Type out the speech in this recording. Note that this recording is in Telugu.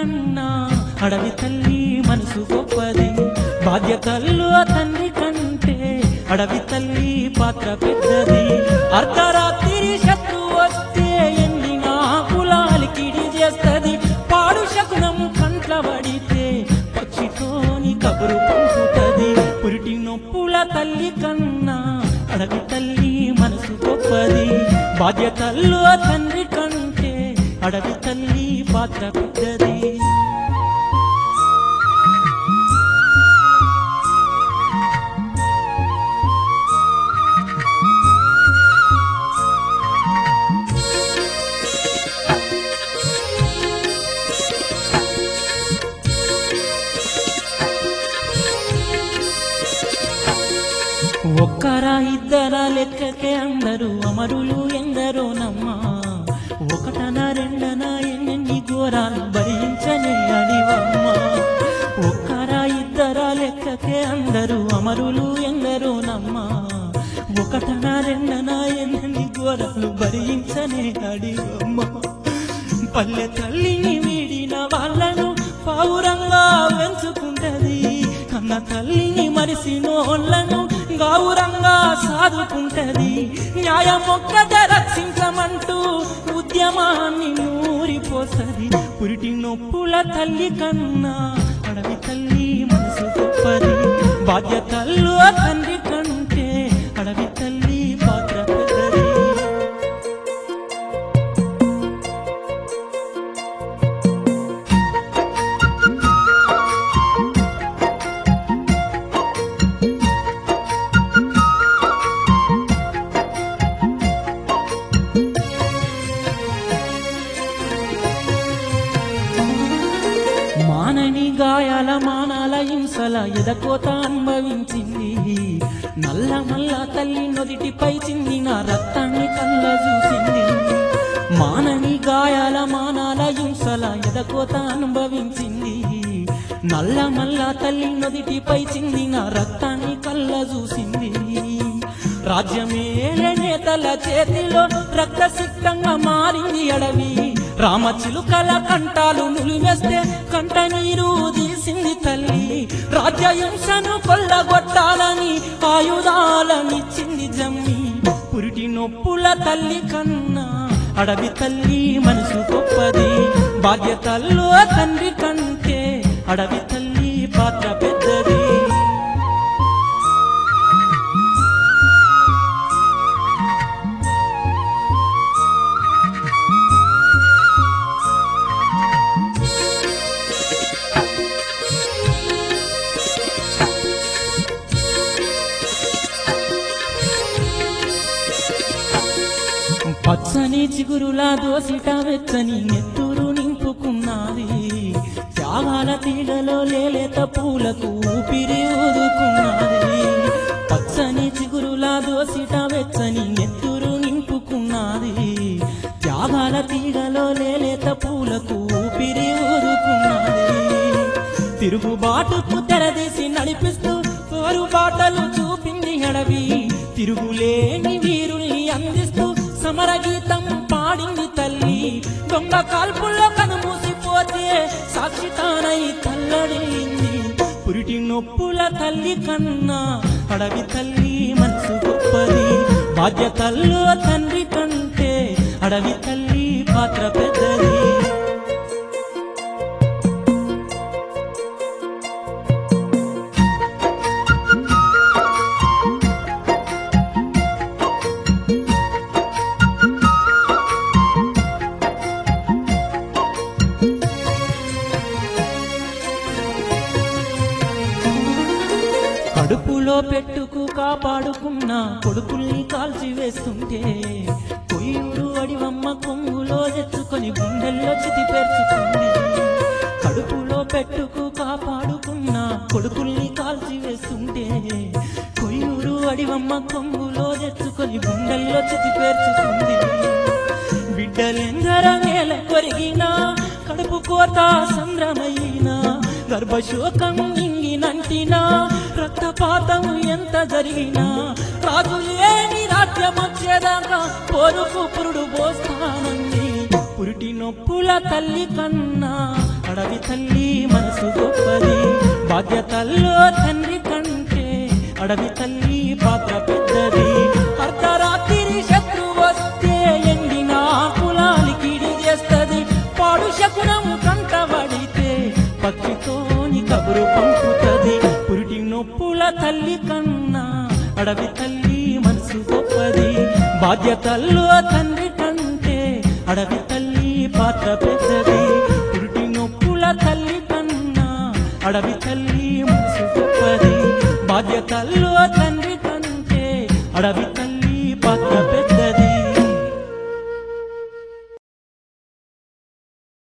కన్నా అడవి తల్లి మనసు గొప్పది బాధ్యతల్లో తండ్రి కంటే అడవి తల్లి పాత్ర పెద్దది అర్ధరాత్రి శత్రు వస్తే ఎండిన కులాలికిడి చేస్తది పాడు శకునం కంట్ల పడితే పక్షితోని కబురు పంపుతది పురిటి నొప్పుల తల్లి కన్నా అడవి తల్లి మనసు గొప్పది బాధ్యతల్లో తండ్రి కంటే అడవి తల్లి పాత్ర పెద్దది ఒక్కరా ఇద్దరా లెక్కకే అందరూ అమరులు ఎందరో నమ్మా ఒకటనా రెండనా ఎన్నెన్ని ఘోరాలు భరించని అడివమ్మ ఒక్కరా ఇద్దరా లెక్కకే అందరూ అమరులు ఎందరో నమ్మా ఒకటనా రెండనా ఎన్నెన్ని ఘోరాలు భరించని అడివమ్మ పల్లె తల్లిని వీడిన వాళ్ళను పావురంగా వెంచుకుంటది కన్న తల్లిని మరిసినోళ్ళను గౌరంగా సాదుకుంటది న్యాయం ఒక్కట రక్షించమంటూ ఉద్యమాన్ని నూరిపోసది పురిటి నొప్పుల తల్లి కన్నా అడవి తల్లి మనసు గొప్పది బాధ్యతల్లో తండ్రి కంటే అడవి తల్లి పాత్ర పెద్దది మానని గాయాల మానాల హింసల ఎదకోత అనుభవించింది నల్ల నల్ల తల్లి నొదిటిపై చిందిన రక్తాన్ని కళ్ళ చూసింది మానని గాయాల మానాల హింసల ఎదకోత అనుభవించింది నల్ల మల్ల తల్లి నొదిటిపై చిందిన రక్తాన్ని కళ్ళ చూసింది రాజ్యమేలే నేతల చేతిలో రక్తసిక్తంగా మారింది అడవి రామచిలుకల కంటాలు నులివేస్తే కంట నీరు తీసింది తల్లి రాజ్యహింసను కొల్లగొట్టాలని ఆయుధాలనిచ్చింది జమ్మి పురిటి నొప్పుల తల్లి కన్నా అడవి తల్లి మనసు గొప్పది బాధ్యతల్లో తండ్రి కంటే అడవి తల్లి పాత్ర పెద్దది పచ్చని చిగురులా దోసిట వెచ్చని నెత్తురు నింపుకున్నది త్యాగాల తీగలో లేలేత పూలకు ఊపిరి ఊదుకున్నది పచ్చని చిగురులా దోసిట వెచ్చని నెత్తురు నింపుకున్నది త్యాగాల తీగలో లేలేత పూలకు ఊపిరి ఊదుకున్నది తిరుగుబాటుకు తెరదీసి నడిపిస్తూ పోరుబాటలు చూపింది అడవి తిరుగులేని వీరుల్ని అందిస్తూ సమర గీతం పాడింది తల్లి దొంగ కాల్పుల్లో కనుమూసిపోతే సాక్షి తానై తల్లడింది పురిటి నొప్పుల తల్లి కన్నా అడవి తల్లి మనసు గొప్పది బాధ్యతల్లో తండ్రి కంటే అడవి తల్లి పాత్ర పెద్దది కడుపులో పెట్టుకు కాపాడుకున్న కొడుకుల్ని కాల్చి వేస్తుంటే కొయ్యూరు అడివమ్మ కొంగులో తెచ్చుకొని గుండెల్లో చితి పేర్చుకుంది కడుపులో పెట్టుకు కాపాడుకున్న కొడుకుల్ని కాల్చి వేస్తుంటే కొయ్యూరు అడివమ్మ కొంగులో తెచ్చుకొని గుండెల్లో చితి పేర్చుకుంది బిడ్డలెందర నేల కొరిగినా కడుపు కోత సంద్రమైనా గర్భశోకం ఇంగినంటినా రక్తపాతం ఎంత జరిగినా రాజు లేని రాజ్యం వచ్చేదాకా పోరుకు పురుడు పోస్తానంది పురిటి నొప్పుల తల్లి కన్నా అడవి తల్లి మనసు గొప్పది బాధ్యతల్లో తండ్రి కంటే అడవి తల్లి పాత్ర పెద్దది అర్ధరాత్రి శత్రు వస్తే ఎండిన కులాలికిడి చేస్తది పాడు శకునం కంటబడితే పక్షితోని కబురు పంపుతది పురిటి నొప్పుల తల్లి కన్నా అడవి తల్లి మనసు గొప్పది బాధ్యతల్లో తండ్రి కంటే అడవి తల్లి పాత్ర పెద్దది పురిటి నొప్పుల తల్లి కన్నా అడవి తల్లి మనసు గొప్పది బాధ్యతల్లో తండ్రి కంటే అడవి తల్లి